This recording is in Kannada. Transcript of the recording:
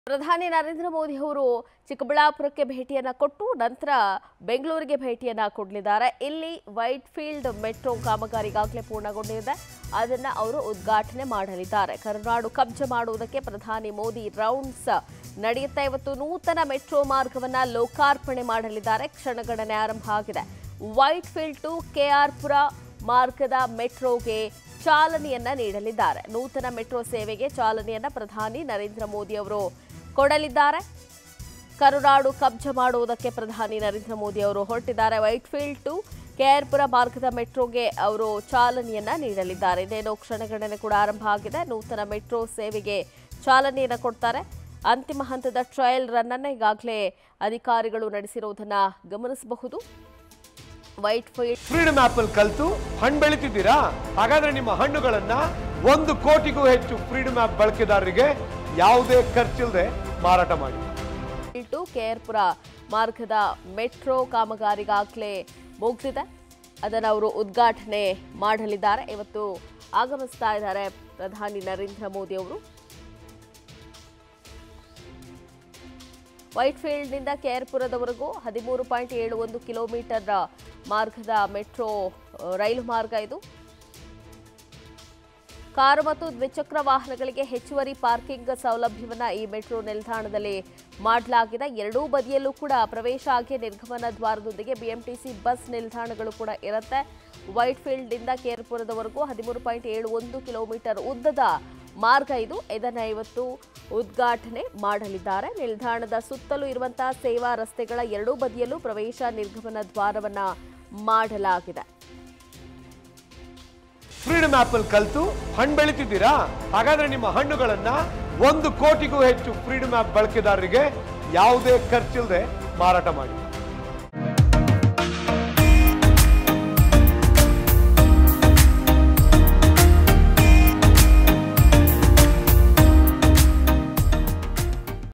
ಪ್ರಧಾನಿ ನರೇಂದ್ರ ಮೋದಿ ಅವರು ಚಿಕ್ಕಬಳ್ಳಾಪುರಕ್ಕೆ ಭೇಟಿಯನ್ನ ಕೊಟ್ಟು ನಂತರ ಬೆಂಗಳೂರಿಗೆ ಭೇಟಿಯನ್ನ ಕೊಡಲಿದ್ದಾರೆ ಇಲ್ಲಿ ವೈಟ್ ಫೀಲ್ಡ್ ಮೆಟ್ರೋ ಕಾಮಗಾರಿ ಈಗಾಗಲೇ ಪೂರ್ಣಗೊಂಡಿದೆ ಅದನ್ನ ಅವರು ಉದ್ಘಾಟನೆ ಮಾಡಲಿದ್ದಾರೆ ಕರುನಾಡು ಕಬ್ಜ ಮಾಡುವುದಕ್ಕೆ ಪ್ರಧಾನಿ ಮೋದಿ ರೌಂಡ್ಸ್ ನಡೆಯುತ್ತಾ ಇವತ್ತು ನೂತನ ಮೆಟ್ರೋ ಮಾರ್ಗವನ್ನ ಲೋಕಾರ್ಪಣೆ ಮಾಡಲಿದ್ದಾರೆ ಕ್ಷಣಗಣನೆ ಆರಂಭ ಆಗಿದೆ ವೈಟ್ ಫೀಲ್ಡ್ ಟು ಕೆಆರ್ಪುರ ಮಾರ್ಗದ ಮೆಟ್ರೋಗೆ ಚಾಲನೆಯನ್ನ ನೀಡಲಿದ್ದಾರೆ ನೂತನ ಮೆಟ್ರೋ ಸೇವೆಗೆ ಚಾಲನೆಯನ್ನ ಪ್ರಧಾನಿ ನರೇಂದ್ರ ಮೋದಿ ಅವರು ಕೊಡಲಿದ್ದಾರೆ ಕರುನಾಡು ಕಬ್ಜ ಮಾಡುವುದಕ್ಕೆ ಪ್ರಧಾನಿ ನರೇಂದ್ರ ಮೋದಿ ಅವರು ಹೊರಟಿದ್ದಾರೆ ವೈಟ್ ಫೀಲ್ಡ್ ಟು ಕೆಆರ್ಪುರ ಮಾರ್ಗದ ಮೆಟ್ರೋಗೆ ಅವರು ಚಾಲನೆಯನ್ನ ನೀಡಲಿದ್ದಾರೆ ಇದೇನೋ ಕ್ಷಣಗಣನೆ ಕೂಡ ಆರಂಭ ಆಗಿದೆ ನೂತನ ಮೆಟ್ರೋ ಸೇವೆಗೆ ಚಾಲನೆಯನ್ನ ಕೊಡ್ತಾರೆ ಅಂತಿಮ ಹಂತದ ಟ್ರಯಲ್ ರನ್ ಅನ್ನ ಈಗಾಗಲೇ ಅಧಿಕಾರಿಗಳು ನಡೆಸಿರುವುದನ್ನ ಗಮನಿಸಬಹುದು ವೈಟ್ ಫೀಲ್ಡ್ ಫ್ರೀಡಮ್ ಆಪ್ ಅಲ್ಲಿ ಕಲ್ತು ಹಣ್ಣು ಬೆಳಿತಿದ್ದೀರಾ ಹಾಗಾದ್ರೆ ನಿಮ್ಮ ಹಣ್ಣುಗಳನ್ನ ಒಂದು ಕೋಟಿಗೂ ಹೆಚ್ಚು ಫ್ರೀಡಮ್ ಆಪ್ ಬಳಕೆದಾರರಿಗೆ ಯಾವುದೇ ಖರ್ಚಿಲ್ಲದೆ ಮಾರಾಟ ಮಾಡಿ ಟು ಕೆಆರ್ಪುರ ಮಾರ್ಗದ ಮೆಟ್ರೋ ಕಾಮಗಾರಿಗಾಗಲೇ ಮುಗಿದಿದೆ ಅದನ್ನು ಅವರು ಉದ್ಘಾಟನೆ ಮಾಡಲಿದ್ದಾರೆ ಇವತ್ತು ಆಗಮಿಸ್ತಾ ಇದ್ದಾರೆ ಪ್ರಧಾನಿ ನರೇಂದ್ರ ಮೋದಿ ಅವರು ವೈಟ್ ಫೀಲ್ಡ್ನಿಂದ ಕೆಆರ್ಪುರದವರೆಗೂ ಹದಿಮೂರು ಪಾಯಿಂಟ್ ಏಳು ಒಂದು ಕಿಲೋಮೀಟರ್ ಮಾರ್ಗದ ಮೆಟ್ರೋ ಆ, ರೈಲು ಮಾರ್ಗ ಇದು ಕಾರು ಮತ್ತು ದ್ವಿಚಕ್ರ ವಾಹನಗಳಿಗೆ ಹೆಚ್ಚುವರಿ ಪಾರ್ಕಿಂಗ್ ಸೌಲಭ್ಯವನ್ನ ಈ ಮೆಟ್ರೋ ನಿಲ್ದಾಣದಲ್ಲಿ ಮಾಡಲಾಗಿದೆ ಎರಡೂ ಬದಿಯಲ್ಲೂ ಕೂಡ ಪ್ರವೇಶ ಆಗಿ ನಿರ್ಗಮನ ದ್ವಾರದೊಂದಿಗೆ ಬಿಎಂಟಿಸಿ ಬಸ್ ನಿಲ್ದಾಣಗಳು ಕೂಡ ಇರುತ್ತೆ ವೈಟ್ ಫೀಲ್ಡ್ನಿಂದ ಕೇರ್ಪುರದವರೆಗೂ ಹದಿಮೂರು ಪಾಯಿಂಟ್ ಏಳು ಒಂದು ಕಿಲೋಮೀಟರ್ ಉದ್ದದ ಮಾರ್ಗ ಇದು ಇದನ್ನ ಇವತ್ತು ಉದ್ಘಾಟನೆ ಮಾಡಲಿದ್ದಾರೆ ನಿಲ್ದಾಣದ ಸುತ್ತಲೂ ಇರುವಂತಹ ಸೇವಾ ರಸ್ತೆಗಳ ಎರಡೂ ಬದಿಯಲ್ಲೂ ಪ್ರವೇಶ ನಿರ್ಗಮನ ದ್ವಾರವನ್ನ ಮಾಡಲಾಗಿದೆ ಫ್ರೀಡಮ್ ಆಪ್ ಅಲ್ಲಿ ಕಲ್ತು ಹಣ್ಣು ಬೆಳಿತಿದ್ದೀರಾ ಹಾಗಾದ್ರೆ ನಿಮ್ಮ ಹಣ್ಣುಗಳನ್ನ ಒಂದು ಕೋಟಿಗೂ ಹೆಚ್ಚು ಫ್ರೀಡಮ್ ಆಪ್ ಬಳಕೆದಾರರಿಗೆ ಯಾವುದೇ ಖರ್ಚಿಲ್ಲದೆ ಮಾರಾಟ ಮಾಡಿ